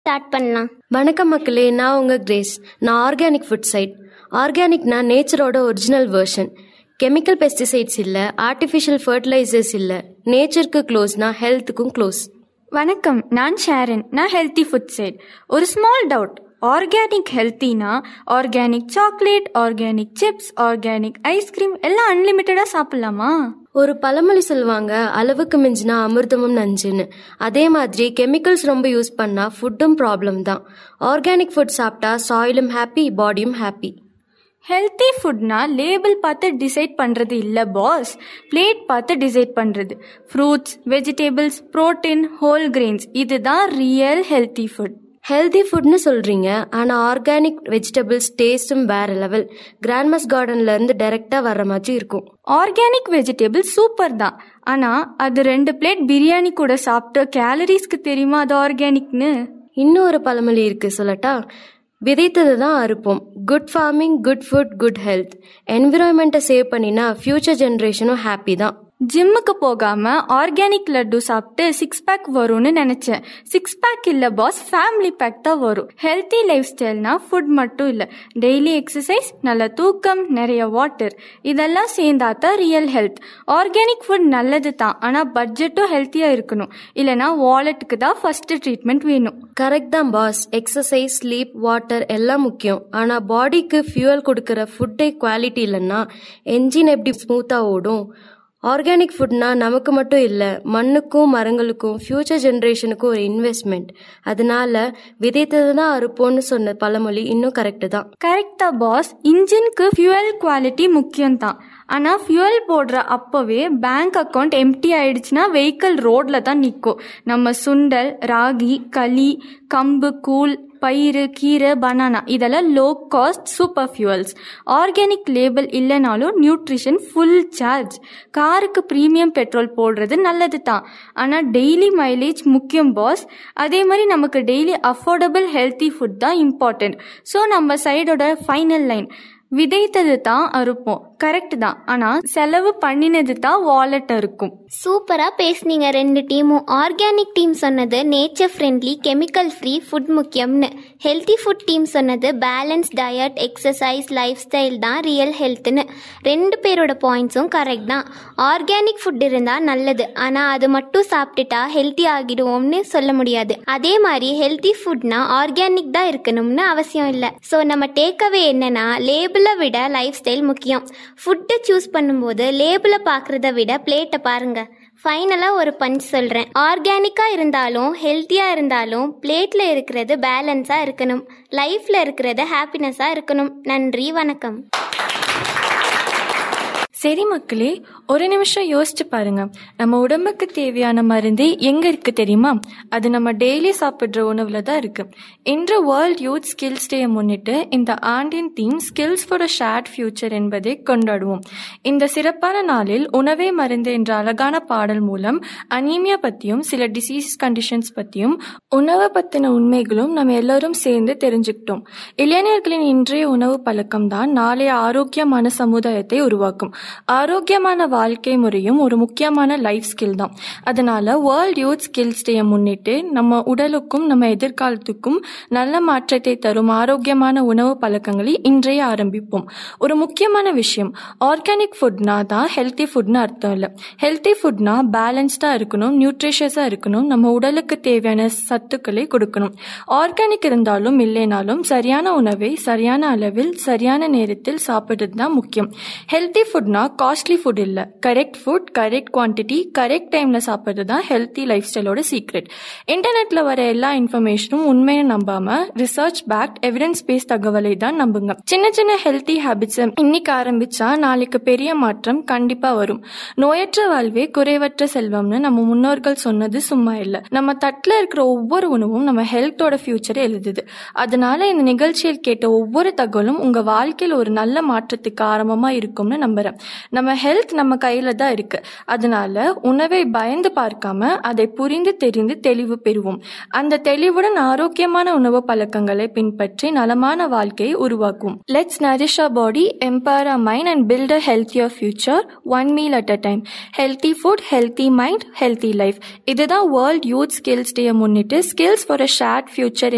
start பண்ணலாம் வணக்கம் மக்களே நான் உங்கள் கிரேஸ் நான் ஆர்கானிக் ஃபுட் சைட் ஆர்கானிக்னா நேச்சரோட ஒரிஜினல் வெர்ஷன் கெமிக்கல் பெஸ்டிசைட்ஸ் இல்லை ஆர்டிஃபிஷியல் ஃபர்டிலைசர்ஸ் இல்லை நேச்சருக்கு க்ளோஸ்னா ஹெல்த்துக்கும் க்ளோஸ் வணக்கம் நான் ஷாரன் நான் ஹெல்த்தி ஃபுட் சைட் ஒரு ஸ்மால் டவுட் ஆர்கானிக் ஹெல்த்தினா organic chocolate organic chips organic ice cream எல்லாம் அன்லிமிட்டடாக சாப்பிட்லாமா ஒரு பழமொழி சொல்லுவாங்க அளவுக்கு மிஞ்சினா அமிர்தமும் நஞ்சுன்னு அதே மாதிரி கெமிக்கல்ஸ் ரொம்ப யூஸ் பண்ணா ஃபுட்டும் ப்ராப்ளம் தான் ஆர்கானிக் ஃபுட் சாப்பிட்டா சாயிலும் ஹாப்பி பாடியும் ஹாப்பி ஹெல்த்தி ஃபுட்னா லேபிள் பார்த்து டிசைட் பண்ணுறது இல்லை பாஸ் பிளேட் பார்த்து டிசைட் பண்ணுறது fruits vegetables protein whole grains இதுதான் ரியல் ஹெல்த்தி ஃபுட் ஹெல்தி ஃபுட்னு சொல்றீங்க ஆனா ஆர்கானிக் வெஜிடபிள்ஸ் டேஸ்டும் வேற லெவல் கிராண்ட்மஸ் கார்டன்ல இருந்து டைரக்டா வர்ற மாதிரி இருக்கும் ஆர்கானிக் வெஜிடபிள் சூப்பர் தான் ஆனால் அது ரெண்டு பிளேட் பிரியாணி கூட சாப்பிட்டு கேலரிஸ்க்கு தெரியுமா அது ஆர்கானிக்னு இன்னும் ஒரு பழமொழி இருக்கு சொல்லட்டா விதைத்தது தான் அறுப்போம் good farming good food good health என்விரான்மெண்ட்டை சேவ் பண்ணினா ஃபியூச்சர் ஜென்ரேஷனும் ஹாப்பி தான் ஜிம்முக்கு போகாம ஆர்கானிக் லட்டு சாப்பிட்டு சிக்ஸ் பேக் வரும்னு நினைச்சேன் சிக்ஸ் பேக் இல்ல பாஸ் ஃபேமிலி பேக் தான் வரும் ஹெல்த்தி லைஃப் ஸ்டைல்னா ஃபுட் மட்டும் இல்ல டெய்லி எக்ஸசைஸ் நல்ல தூக்கம் நிறைய வாட்டர் இதெல்லாம் சேர்ந்தா தான் ரியல் ஹெல்த் ஆர்கானிக் ஃபுட் நல்லது தான் ஆனா பட்ஜெட்டும் ஹெல்த்தியா இருக்கணும் இல்லனா வாலெட்டுக்கு தான் ஃபர்ஸ்ட் ட்ரீட்மெண்ட் வேணும் கரெக்ட் தான் பாஸ் எக்ஸசைஸ் ஸ்லீப் வாட்டர் எல்லாம் முக்கியம் ஆனா பாடிக்கு ஃபியூவல் கொடுக்குற ஃபுட்டே குவாலிட்டி இல்லைன்னா என்ஜின் எப்படி ஸ்மூத்தா ஓடும் ஆர்கானிக் ஃபுட்னா நமக்கு மட்டும் இல்லை மண்ணுக்கும் மரங்களுக்கும் ஃபியூச்சர் ஜென்ரேஷனுக்கும் ஒரு இன்வெஸ்ட்மெண்ட் அதனால விதைத்தது தான் அறுப்போம்னு சொன்ன பழமொழி இன்னும் கரெக்டு தான் கரெக்ட் தான் பாஸ் இன்ஜினுக்கு ஃபியூவல் குவாலிட்டி முக்கியம் தான் ஆனால் ஃபியூவல் போடுற அப்போவே பேங்க் அக்கௌண்ட் எம்டி ஆயிடுச்சுன்னா வெஹிக்கிள் ரோட்ல தான் நிற்கும் நம்ம சுண்டல் ராகி களி கம்பு கூழ் பயிறு கீரை பனானா இதெல்லாம் low cost super fuels organic label இல்லைனாலும் நியூட்ரிஷன் ஃபுல் சார்ஜ் காருக்கு ப்ரீமியம் பெட்ரோல் போடுறது நல்லது தான் ஆனால் டெய்லி மைலேஜ் முக்கியம் பாஸ் அதே மாதிரி நமக்கு டெய்லி அஃபோர்டபுள் ஹெல்த்தி ஃபுட் தான் இம்பார்ட்டன்ட் ஸோ நம்ம சைடோட ஃபைனல் லைன் விதைத்தது தான் அறுப்போம் கரெக்ட் தான் ஆனால் செலவு பண்ணினது தான் வாலெட் இருக்கும் சூப்பரா பேசுனீங்க ரெண்டு டீமும் ஆர்கானிக் டீம் சொன்னது nature friendly chemical free food முக்கியம்னு ஹெல்த்தி ஃபுட் டீம் சொன்னது balance diet exercise lifestyle தான் ரியல் ஹெல்த்னு ரெண்டு பேரோட பாயிண்ட்ஸும் கரெக்ட் தான் ஆர்கானிக் ஃபுட் இருந்தால் நல்லது ஆனால் அது மட்டும் சாப்பிட்டுட்டா ஹெல்த்தி ஆகிடுவோம்னு சொல்ல முடியாது அதே மாதிரி ஹெல்த்தி ஃபுட்னா ஆர்கானிக் தான் இருக்கணும்னு அவசியம் இல்லை ஸோ நம்ம டேக்அவே என்னன்னா லேபிளை விட லைஃப் ஸ்டைல் முக்கியம் ஃபுட்டை சூஸ் பண்ணும்போது லேபிளை பார்க்குறத விட பிளேட்டை பாருங்க ஃபைனலாக ஒரு பஞ்ச் சொல்கிறேன் ஆர்கானிக்காக இருந்தாலும் ஹெல்த்தியாக இருந்தாலும் பிளேட்டில் இருக்கிறது பேலன்ஸாக இருக்கணும் லைஃப்பில் இருக்கிறது ஹாப்பினஸாக இருக்கணும் நன்றி வணக்கம் சரி மக்களே ஒரு நிமிஷம் யோசிச்சு பாருங்க நம்ம உடம்புக்கு தேவையான மருந்து எங்க இருக்கு தெரியுமா அது நம்ம டெய்லி சாப்பிடுற உணவுல தான் இருக்கு இன்று வேர்ல்ட் யூத் ஸ்கில்ஸ் டே முன்னிட்டு இந்த ஆண்டின் theme skills for a shared future என்பதை கொண்டாடுவோம் இந்த சிறப்பான நாளில் உணவே மருந்து என்ற அழகான பாடல் மூலம் அனீமியா பத்தியும் சில டிசீஸ் கண்டிஷன்ஸ் பத்தியும் உணவை பத்தின உண்மைகளும் நம்ம எல்லாரும் சேர்ந்து தெரிஞ்சுக்கிட்டோம் இளைஞர்களின் இன்றைய உணவு பழக்கம் தான் நாளைய ஆரோக்கியமான சமுதாயத்தை உருவாக்கும் ஆரோக்கியமான வாழ்க்கை முறையும் ஒரு முக்கியமான லைஃப் ஸ்கில் தான் அதனால வேர்ல்ட் யூத் ஸ்கில்ஸ் டே முன்னிட்டு நம்ம உடலுக்கும் நம்ம எதிர்காலத்துக்கும் நல்ல மாற்றத்தை தரும் ஆரோக்கியமான உணவு பழக்கங்களை இன்றைய ஆரம்பிப்போம் ஒரு முக்கியமான விஷயம் ஆர்கானிக் ஃபுட்னா தான் ஹெல்த்தி ஃபுட்னு அர்த்தம் இல்லை ஹெல்த்தி ஃபுட்னா பேலன்ஸ்டாக இருக்கணும் நியூட்ரிஷியஸாக இருக்கணும் நம்ம உடலுக்கு தேவையான சத்துக்களை கொடுக்கணும் ஆர்கானிக் இருந்தாலும் இல்லைனாலும் சரியான உணவை சரியான அளவில் சரியான நேரத்தில் சாப்பிடுறது தான் முக்கியம் ஹெல்த்தி ஃபுட்னா காஸ்ட்லி ஃபுட் இல்லை correct food correct quantity correct டைமில் சாப்பிட்றது தான் ஹெல்த்தி லைஃப் ஸ்டைலோட சீக்ரெட் இன்டர்நெட்டில் வர எல்லா இன்ஃபர்மேஷனும் உண்மையை நம்பாம ரிசர்ச் பேக்ட் எவிடன்ஸ் பேஸ் தகவலை தான் நம்புங்க சின்ன சின்ன ஹெல்த்தி ஹேபிட்ஸை இன்னைக்கு ஆரம்பிச்சா நாளைக்கு பெரிய மாற்றம் கண்டிப்பாக வரும் நோயற்ற வாழ்வே குறைவற்ற செல்வம்னு நம்ம முன்னோர்கள் சொன்னது சும்மா இல்லை நம்ம தட்டில் இருக்கிற ஒவ்வொரு உணவும் நம்ம ஹெல்த்தோட ஃபியூச்சரை எழுதுது அதனால இந்த நிகழ்ச்சியில் கேட்ட ஒவ்வொரு தகவலும் உங்கள் வாழ்க்கையில் ஒரு நல்ல மாற்றத்துக்கு ஆரம்பமாக இருக்கும்னு நம்புகிறேன் நம்ம ஹெல்த் நம்ம கையில தான் இருக்கு அதனால உணவை பயந்து பார்க்காம அதை புரிந்து தெரிந்து தெளிவு பெறுவோம் அந்த தெளிவுடன் ஆரோக்கியமான உணவு பழக்கங்களை பின்பற்றி நலமான வாழ்க்கையை உருவாக்குவோம் let's nourish a body empower a mind and build a healthier future one meal at a time healthy food healthy mind healthy life இதுதான் வேர்ல்ட் யூத் ஸ்கில்ஸ் டே முன்னிட்டு skills for a shared future